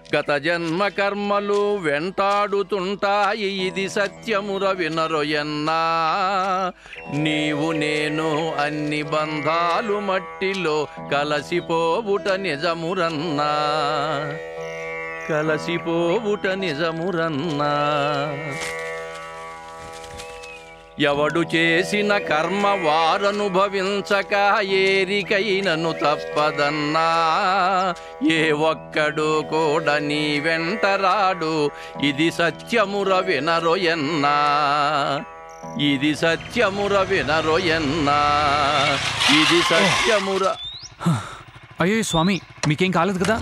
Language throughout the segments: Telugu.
గత జన్మ కర్మలు వెంటాడుతుంటాయి ఇది సత్యముర వినరొయన్నా నీవు నేను అన్ని బంధాలు మట్టిలో కలసిపోవుట నిజమురన్నా కలసిపోవుట నిజమురన్నా ఎవడు చేసిన కర్మ వారనుభవించక ఏరికైనను తప్పదన్నా ఏ ఒక్కడు కూడా నీ వెంటరాడు ఇది సత్యముర వినరొయన్నా ఇది సత్యముర వినరొయన్నా ఇది సత్యముర అయ్యో స్వామి మీకేం కాలేదు కదా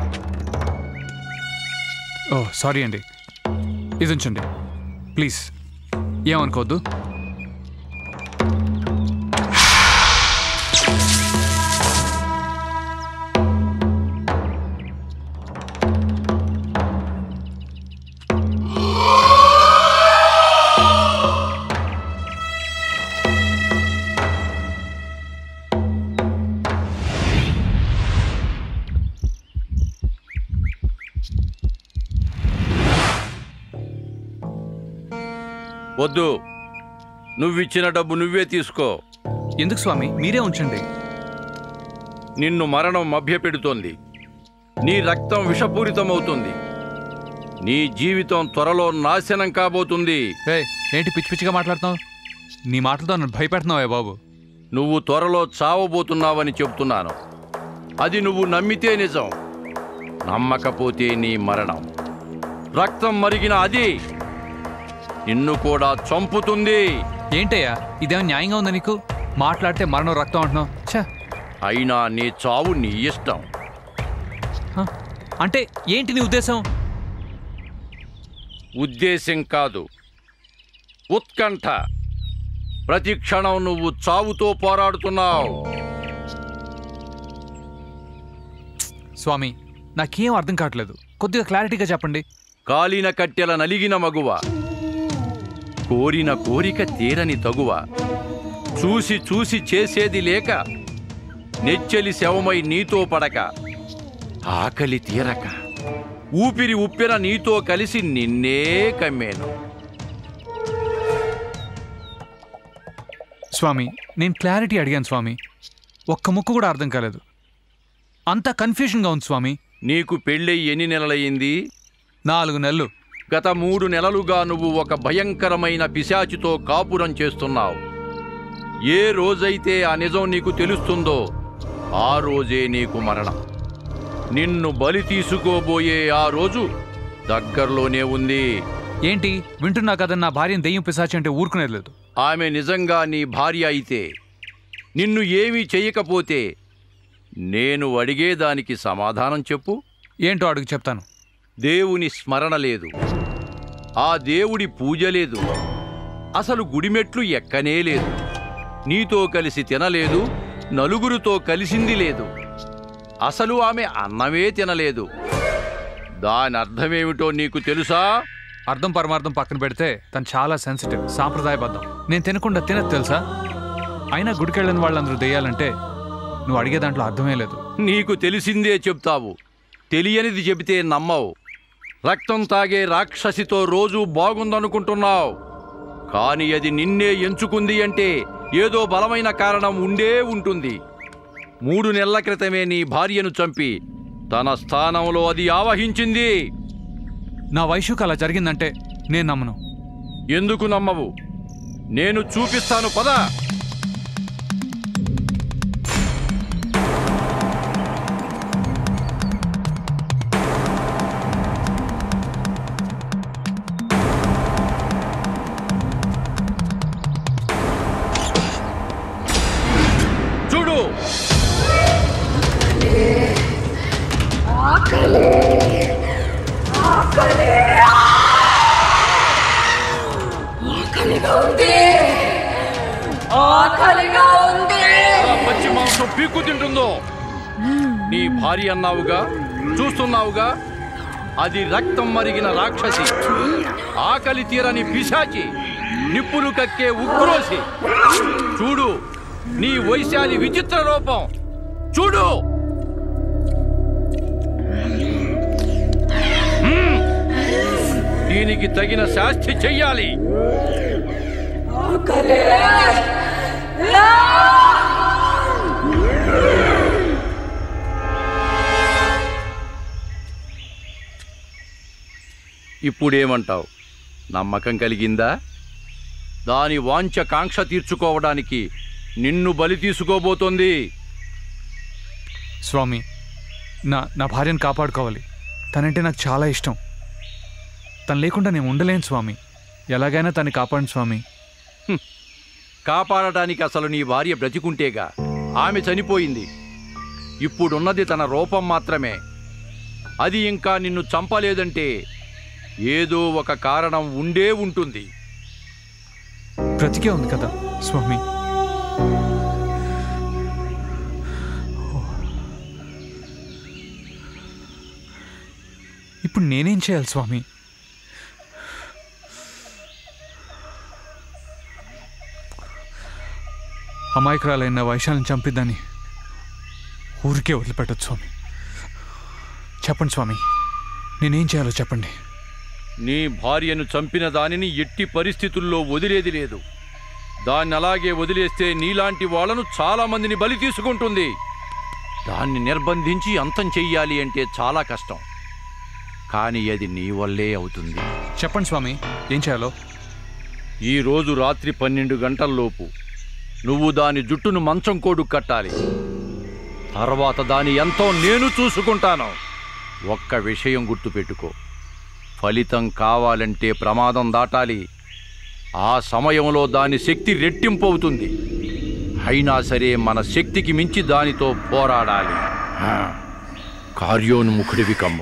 ఓ సారీ అండి ఇది ఉంచండి ప్లీజ్ ఏమనుకోవద్దు వద్దు నువ్విచ్చిన డబ్బు నువ్వే తీసుకో ఎందుకు స్వామి మీరే ఉంచండి నిన్ను మరణం మభ్యపెడుతోంది నీ రక్తం విషపూరితమవుతుంది నీ జీవితం త్వరలో నాశనం కాబోతుంది రే ఏంటి పిచ్చి పిచ్చిగా మాట్లాడుతున్నావు నీ మాటలతో నన్ను భయపెడుతున్నావే బాబు నువ్వు త్వరలో చావబోతున్నావని చెప్తున్నాను అది నువ్వు నమ్మితే నిజం నమ్మకపోతే నీ మరణం రక్తం మరిగిన అది నిన్ను కూడా చంపుతుంది ఏంటయ్యా ఇదేమో న్యాయంగా ఉందా నీకు మాట్లాడితే మరణం రక్తం అంటున్నావు ఛా అయినా నీ చావు నీ ఇష్టం హ? అంటే ఏంటి నీ ఉద్దేశం ఉద్దేశం కాదు ఉత్కంఠ ప్రతి క్షణం నువ్వు చావుతో పోరాడుతున్నావు స్వామి నాకేం అర్థం కావట్లేదు కొద్దిగా క్లారిటీగా చెప్పండి కాలిన కట్టెల నలిగిన మగువ కోరిన కోరిక తీరని తగువ చూసి చూసి చేసేది లేక నెచ్చెలి శవమై నీతో పడక ఆకలి తీరక ఊపిరి ఉప్పెన నీతో కలిసి నిన్నే కమ్మేను స్వామి నేను క్లారిటీ అడిగాను స్వామి ఒక్క ముక్కు కూడా అర్థం కాలేదు అంతా కన్ఫ్యూజన్గా ఉంది స్వామి నీకు పెళ్ళై ఎన్ని నెలలయ్యింది నాలుగు నెలలు గత మూడు నెలలుగా నువ్వు ఒక భయంకరమైన పిశాచితో కాపురం చేస్తున్నావు ఏ రోజైతే ఆ నిజం నీకు తెలుస్తుందో ఆ రోజే నీకు మరణం నిన్ను బలి తీసుకోబోయే ఆ రోజు దగ్గరలోనే ఉంది ఏంటి వింటున్నా కదా నా భార్యను దెయ్యం పిశాచి అంటే ఊరుకునేది లేదు ఆమె నిజంగా నీ భార్య అయితే నిన్ను ఏమీ చెయ్యకపోతే నేను అడిగేదానికి సమాధానం చెప్పు ఏంటో అడుగు చెప్తాను దేవుని స్మరణ లేదు ఆ దేవుడి పూజ లేదు అసలు గుడిమెట్లు ఎక్కనే లేదు నీతో కలిసి తినలేదు నలుగురితో కలిసింది లేదు అసలు ఆమె అన్నమే తినలేదు దాని అర్థమేమిటో నీకు తెలుసా అర్థం పరమార్థం పక్కన పెడితే తను చాలా సెన్సిటివ్ సాంప్రదాయబద్ధం నేను తినకుండా తినదు తెలుసా అయినా గుడికెళ్ళని వాళ్ళందరూ దెయ్యాలంటే నువ్వు అడిగే దాంట్లో అర్థమే లేదు నీకు తెలిసిందే చెప్తావు తెలియనిది చెబితే నమ్మవు రక్తం తాగే రాక్షసితో రోజు బాగుందనుకుంటున్నావు కాని అది నిన్నే ఎంచుకుంది అంటే ఏదో బలమైన కారణం ఉండే ఉంటుంది మూడు నెలల క్రితమే నీ భార్యను చంపి తన స్థానంలో అది ఆవహించింది నా వయసుకు అలా జరిగిందంటే నేను నమ్మను ఎందుకు నమ్మవు నేను చూపిస్తాను పద చూడు ఆకలిగా ఉంది ఆకలిగా ఉంది ఆ పచ్చి మాంసం పీక్కు తింటుందో నీ భార్య అన్నావుగా చూస్తున్నావుగా అది రక్తం మరిగిన రాక్షసి ఆకలి తీరని పిశాచి నిప్పులు కక్కే ఉగ్రోసి చూడు నీ వైశాలి విచిత్ర రూపం చూడు దీనికి తగిన శాస్తి చెయ్యాలి ఆకలే ఇప్పుడేమంటావు నమ్మకం కలిగిందా దాని వాంఛ కాంక్ష తీర్చుకోవడానికి నిన్ను బలి తీసుకోబోతోంది స్వామి నా నా భార్యను కాపాడుకోవాలి తనంటే నాకు చాలా ఇష్టం తను లేకుండా నేను ఉండలేను స్వామి ఎలాగైనా తన్ని కాపాడండి స్వామి కాపాడటానికి అసలు నీ భార్య బ్రతికుంటేగా ఆమె చనిపోయింది ఇప్పుడున్నది తన రూపం మాత్రమే అది ఇంకా నిన్ను చంపలేదంటే ఏదో ఒక కారణం ఉండే ఉంటుంది బ్రతికే ఉంది కదా స్వామి ఇప్పుడు నేనేం చేయాలి స్వామి అమాయకురాలైన వైశాలను చంపిద్దని ఊరికే వదిలిపెట్టదు స్వామి చెప్పండి స్వామి నేనేం చేయాలో చెప్పండి నీ భార్యను చంపిన దానిని ఎట్టి పరిస్థితుల్లో వదిలేది లేదు దాన్ని అలాగే వదిలేస్తే నీలాంటి వాళ్ళను చాలా మందిని బలి తీసుకుంటుంది దాన్ని నిర్బంధించి అంతం చెయ్యాలి అంటే చాలా కష్టం కానీ అది నీ వల్లే అవుతుంది చెప్పండి స్వామి ఏం చేయాలో ఈ రోజు రాత్రి పన్నెండు గంటల్లోపు నువ్వు దాని జుట్టును మంచం కోడు కట్టాలి తర్వాత దాని ఎంతో నేను చూసుకుంటాను ఒక్క విషయం గుర్తుపెట్టుకో ఫలితం కావాలంటే ప్రమాదం దాటాలి ఆ సమయంలో దాని శక్తి రెట్టింపు అవుతుంది అయినా సరే మన శక్తికి మించి దానితో పోరాడాలి హా. కార్యోన్ముఖుడివి కమ్మ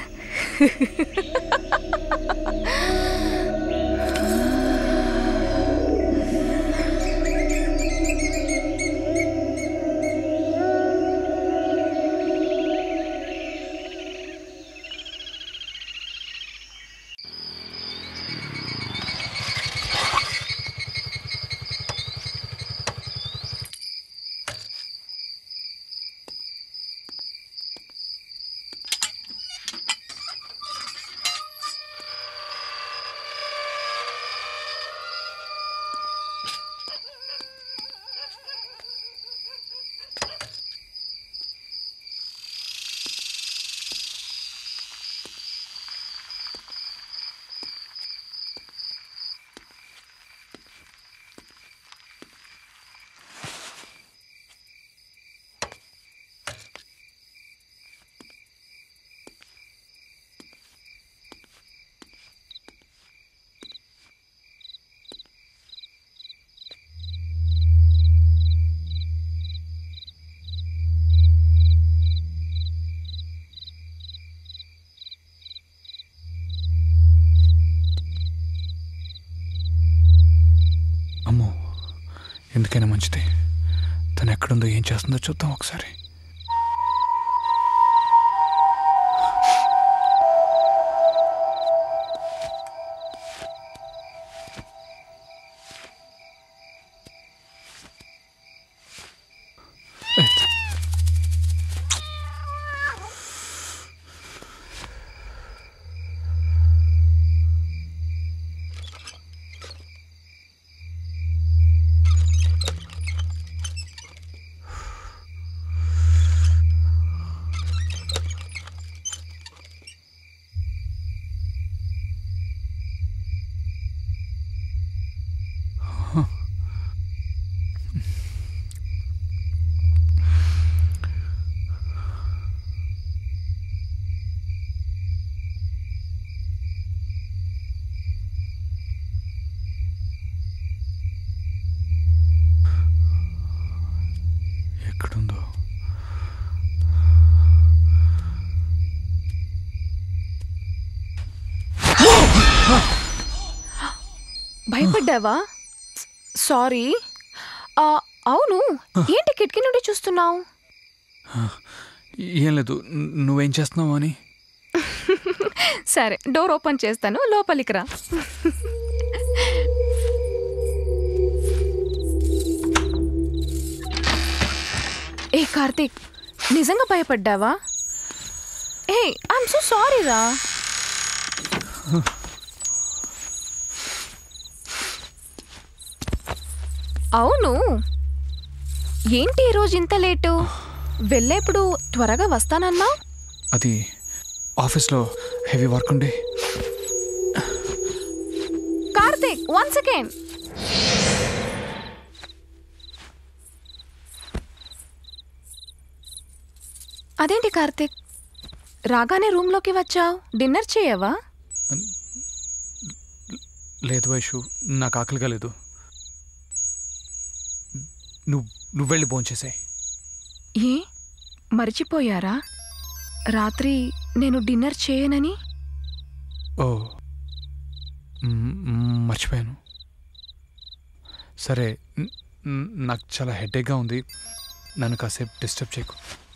అమ్మో ఎందుకైనా మంచిది తను ఎక్కడుందో ఏం చేస్తుందో చూద్దాం ఒకసారి ఎక్కడుందో భయపడ్డావా సారీ ఆ, అవును ఏంటి కిటికీ నుండి చూస్తున్నావు ఏం లేదు ను- నువ్వేం చేస్తున్నావు అని సరే డోర్ ఓపెన్ చేస్తాను లోపలికి రా ఏ కార్తీక్ నిజంగా భయపడ్డావా ఏ ఐఎమ్ సో సారీ రా అవును ఏంటి ఈరోజు ఇంత లేటు వెళ్ళేప్పుడు త్వరగా వస్తానన్నా అది ఆఫీస్లో హెవీ వర్క్ ఉండి కార్తిక్ వన్ సెకండ్ అదేంటి కార్తిక్ రాగానే రూమ్లోకి వచ్చావు డిన్నర్ చేయవా లేదు వైషు నాకు ఆకలిగా లేదు నువ్వు నువ్వు వెళ్ళి భోంచేసాయి ఏ మర్చిపోయారా రాత్రి నేను డిన్నర్ చేయనని ఓ మ్, మ్, మర్చిపోయాను సరే న్- న్- నాకు చాలా హెడేక్గా ఉంది నన్ను కాసేపు డిస్టర్బ్ చేయకు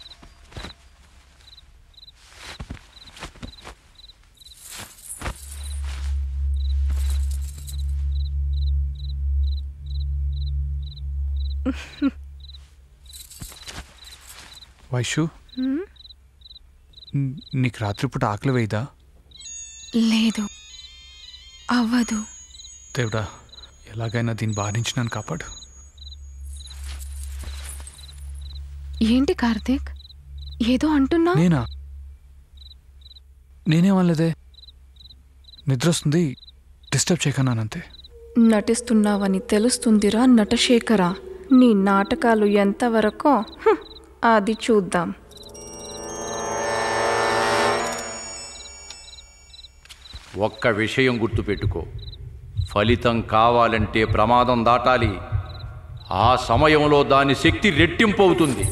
వైషు హ్మ్? న్- నీకు రాత్రిపూట ఆకలి వేయదా లేదు అవ్వదు దేవుడా ఎలాగైనా దీన్ని బాధించినాను కాపాడు ఏంటి కార్తిక్ ఏదో అంటున్నా నేనా నేనేమనలేదే నిద్ర వస్తుంది డిస్టర్బ్ చేయకన్నానంతే నటిస్తున్నావని తెలుస్తుందిరా నటశేఖర నీ నాటకాలు ఎంతవరకో హ్మ్, అది చూద్దాం ఒక్క విషయం గుర్తుపెట్టుకో ఫలితం కావాలంటే ప్రమాదం దాటాలి ఆ సమయంలో దాని శక్తి రెట్టింపు అవుతుంది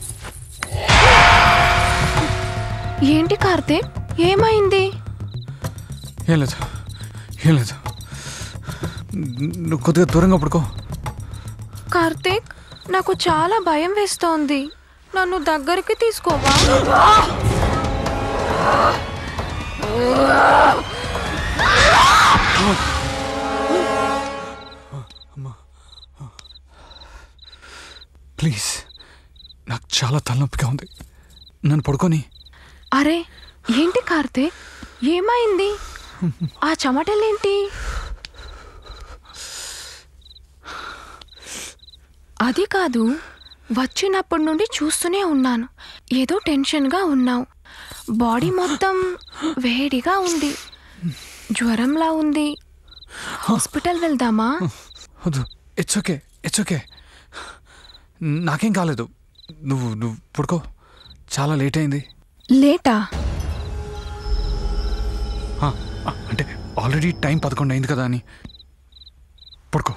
ఏంటి కార్తిక్ ఏమైంది ఏం లేదు ఏం లేదు నువ్వు కొద్దిగా దూరంగా పడుకో కార్తిక్ నాకు చాలా భయం వేస్తోంది నన్ను దగ్గరికి తీసుకోవా ప్లీజ్ నాకు చాలా తలనొప్పిగా ఉంది నన్ను పడుకొని అరే ఏంటి కార్తిక్ ఏమైంది ఆ చెమటలేంటి అది కాదు వచ్చినప్పటి నుండి చూస్తూనే ఉన్నాను ఏదో టెన్షన్గా ఉన్నావు బాడీ మొత్తం వేడిగా ఉంది జ్వరంలా ఉంది హాస్పిటల్ వెళ్దామా వద్దు ఇట్స్ ఓకే ఇట్స్ ఓకే నాకేం కాలేదు నువ్వు నువ్వు పడుకో చాలా లేట్ అయింది లేటా ఆ, ఆ, అంటే ఆల్రెడీ టైం పదకొండు అయింది కదా అని పడుకో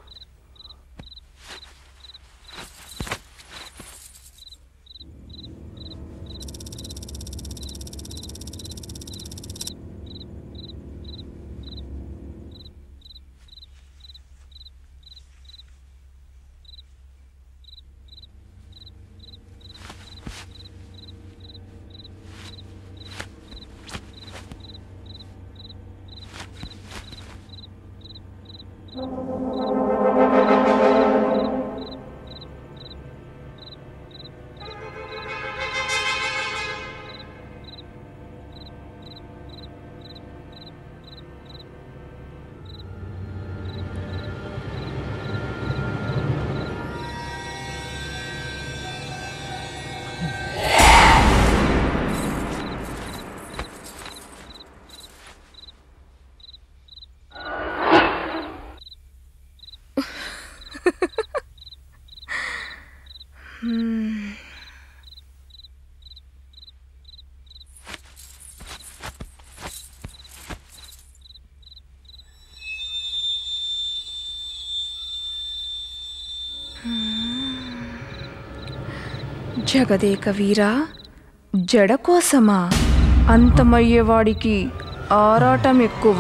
జగదేక వీరా జడ కోసమా అంతమయ్యేవాడికి ఆరాటం ఎక్కువ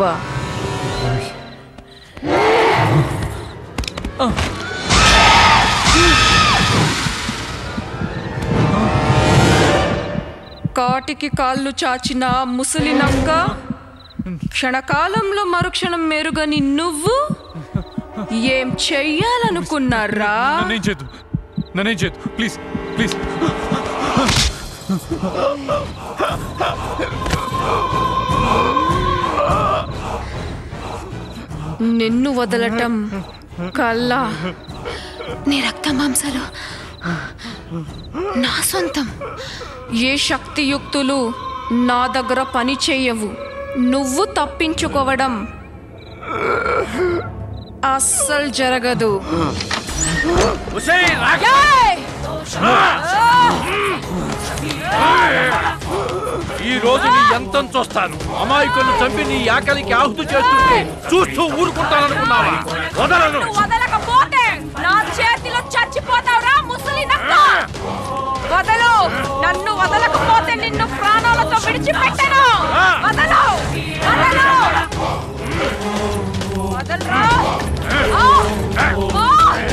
కాటికి కాళ్ళు చాచిన ఆ ముసలి నక్క క్షణకాలంలో మరుక్షణం మెరుగని నువ్వు ఏం చెయ్యాలనుకున్నారా నన్నేం చేయదు నన్నేం చేయదు ప్లీజ్ ప్లీజ్ నిన్ను వదలటం కల్లా నీ రక్త మాంసాలు నా సొంతం ఏ శక్తియుక్తులు నా దగ్గర పని చేయవు నువ్వు తప్పించుకోవడం అస్సలు జరగదు ఒసేయ్, రాక్ష- ఏయ్! ఈ రోజు నీ ఎంతం చూస్తాను అమాయకులను చంపి నీ ఆకలికి ఆహుతి చేస్తుంటే చూస్తూ ఊరుకుంటాననుకున్నావా వదలను వదలకపోతే నా చేతిలో చచ్చిపోతావురా ముసలి నక్క వదలు నన్ను వదలకపోతే నిన్ను ప్రాణాలతో విడిచిపెట్టను వదలు వదలు వదలరా ఆ! ఆ!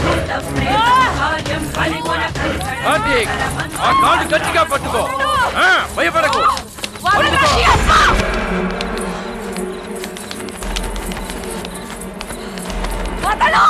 కార్తీక్ ఆ కాడు గట్టిగా పట్టుకో ఆ, భయపడకు వదలరా నీ అమ్మ! వదలు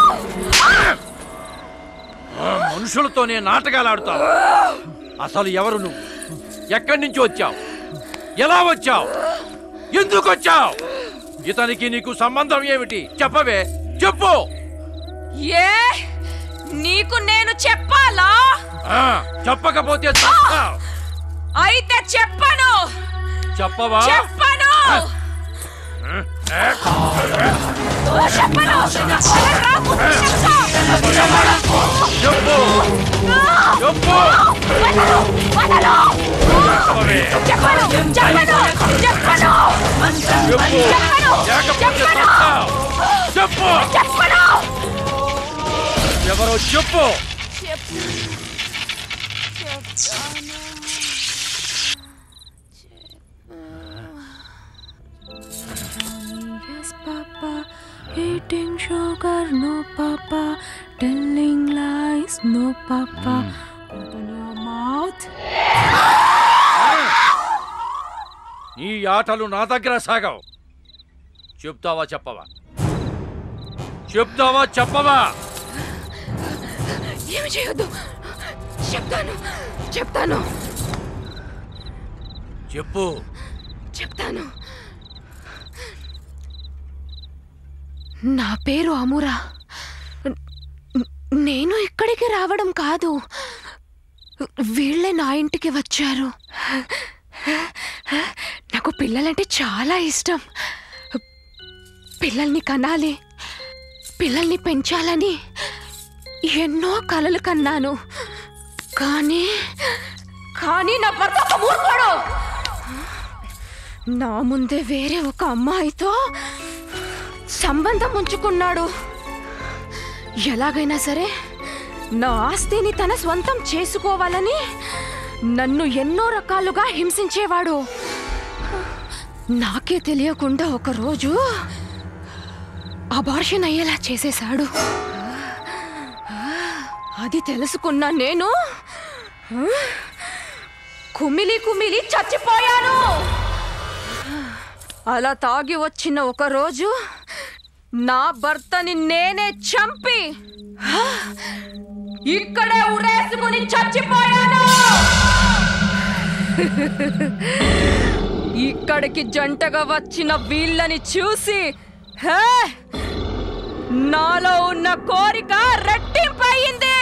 మనుషులతోనే నాటకాలు ఆడుతావు అసలు ఎవరు నువ్వు ఎక్కడి నుంచి వచ్చావు ఎలా వచ్చావు ఎందుకు వచ్చావు ఇతనికి నీకు సంబంధం ఏమిటి చెప్పవే చెప్పు ఏ నీకు నేను చెప్పాలా ఆ, చెప్పకపోతే చస్తావ్. అయితే చెప్పను చెప్పవా చెప్పను చెప్పను వదలరా, ముసలి నక్క! చెప్పు చెప్పు వదలు, వదలు! చెప్పవే. చెప్పను చెప్పను చెప్పను చెప్పు చెప్పను లేకపోతే చెప్పను చస్తావ్. చెప్పు చెప్పను ఎవరో చెప్పు Yes, Papa. Eating sugar, no, Papa. Telling lies, no, Papa. Open your mouth. ఈ ఆటలు నా దగ్గర సాగవు చెప్తావా చెప్పవా చెప్తావా చెప్పవా ఏమి చేయొద్దు చెప్తాను చెప్తాను చెప్పు చెప్తాను నా పేరు అమురా న- నేను ఇక్కడికి రావడం కాదు వీళ్ళే నా ఇంటికి వచ్చారు నాకు పిల్లలంటే చాలా ఇష్టం పిల్లల్ని కనాలి పిల్లల్ని పెంచాలని ఎన్నో కలలు కన్నాను కానీ కానీ నా భర్త ఒక మూర్ఖుడు నా ముందే వేరే ఒక అమ్మాయితో సంబంధం ఉంచుకున్నాడు ఎలాగైనా సరే నా ఆస్తిని తన స్వంతం చేసుకోవాలని నన్ను ఎన్నో రకాలుగా హింసించేవాడు నాకే తెలియకుండా ఒకరోజు అబార్షన్ అయ్యేలా చేసేశాడు అది తెలుసుకున్న నేను కుమిలి కుమిలి చచ్చిపోయాను అలా తాగి వచ్చిన ఒక రోజు నా భర్తని నేనే చంపి ఇక్కడే ఉరేసుకుని చచ్చిపోయాను ఇక్కడికి జంటగా వచ్చిన వీళ్ళని చూసి హే నాలో ఉన్న కోరిక రెట్టింపయింది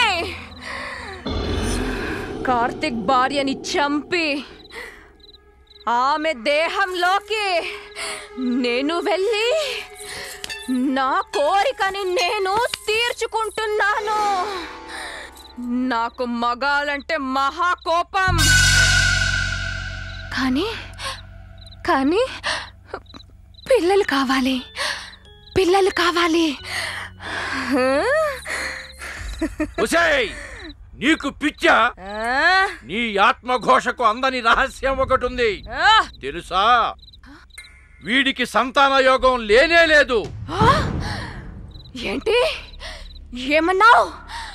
కార్తిక్ భార్యని చంపి ఆమె దేహంలోకి నేను వెళ్ళి నా కోరికని నేను తీర్చుకుంటున్నాను నాకు మగాలంటే మహా కోపం కానీ కానీ పిల్లలు కావాలి పిల్లలు కావాలి ఒసేయ్ నీకు పిచ్చా ఆ? నీ ఆత్మఘోషకు అందని రహస్యం ఒకటి ఉంది ఆ? తెలుసా వీడికి సంతాన యోగం లేనే లేదు ఆ? ఏంటి ఏమన్నావు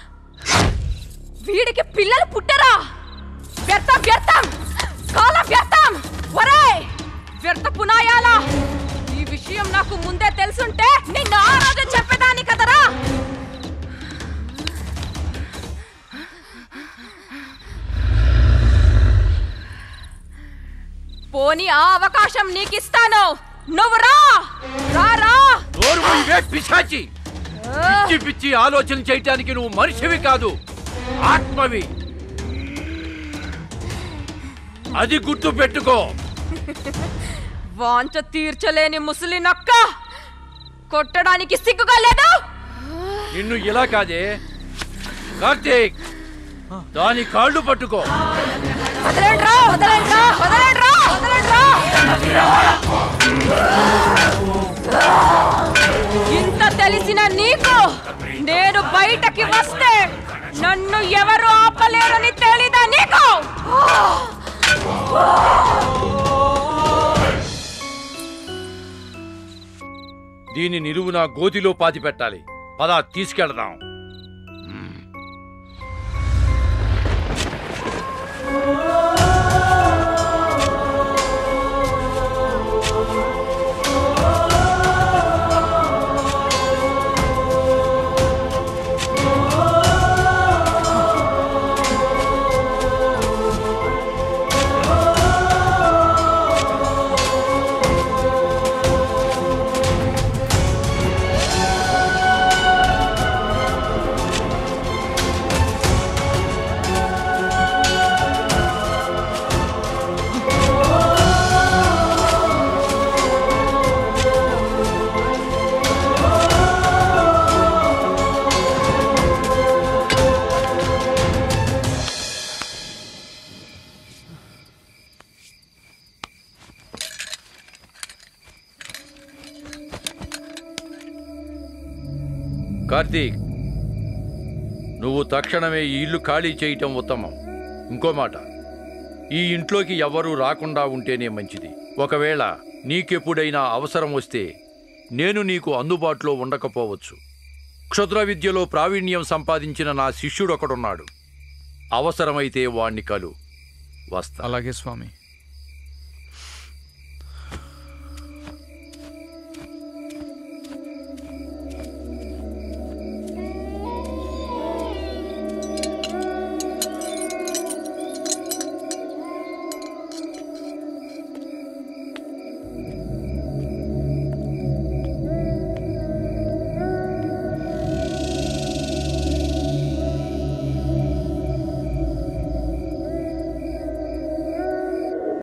వీడికి పిల్లలు పుట్టరా వ్యర్థం వ్యర్థం కాలం వ్యర్థం ఒరే వ్యర్థ పునాయాలా ఈ విషయం నాకు ముందే తెలుసుంటే నిన్ను ఆ రోజు చెప్పేదాన్ని కదరా పోనీ ఆ అవకాశం నీకిస్తాను నువ్వు రా రా రా నోరు మూయవే, పిశాచి పిచ్చి పిచ్చి ఆలోచన చేయటానికి నువ్వు మనిషివి కాదు ఆత్మవి అది గుర్తు పెట్టుకో వాంచ తీర్చలేని ముసలి నక్క కొట్టడానికి సిగ్గుగా లేదు నిన్ను ఇలా కాదే కార్తీక్ దాని కాళ్ళు పట్టుకో వదలండ్రా వదలండ్రా వదలండ్రా వదలండ్రా ఇంత తెలిసిన నీకు నేను బయటకి వస్తే నన్ను ఎవరు ఆపలేరని తెలీదా నీకు దీని నిలువున గోతిలో పాతి పెట్టాలి పద తీసుకెళ్దాం కార్తీక్ నువ్వు తక్షణమే ఈ ఇల్లు ఖాళీ చేయటం ఉత్తమం ఇంకో మాట ఈ ఇంట్లోకి ఎవ్వరూ రాకుండా ఉంటేనే మంచిది ఒకవేళ నీకెప్పుడైనా అవసరం వస్తే నేను నీకు అందుబాటులో ఉండకపోవచ్చు క్షుద్ర విద్యలో ప్రావీణ్యం సంపాదించిన నా శిష్యుడొకడున్నాడు అవసరమైతే వాణ్ణి కలు వస్తా అలాగే స్వామి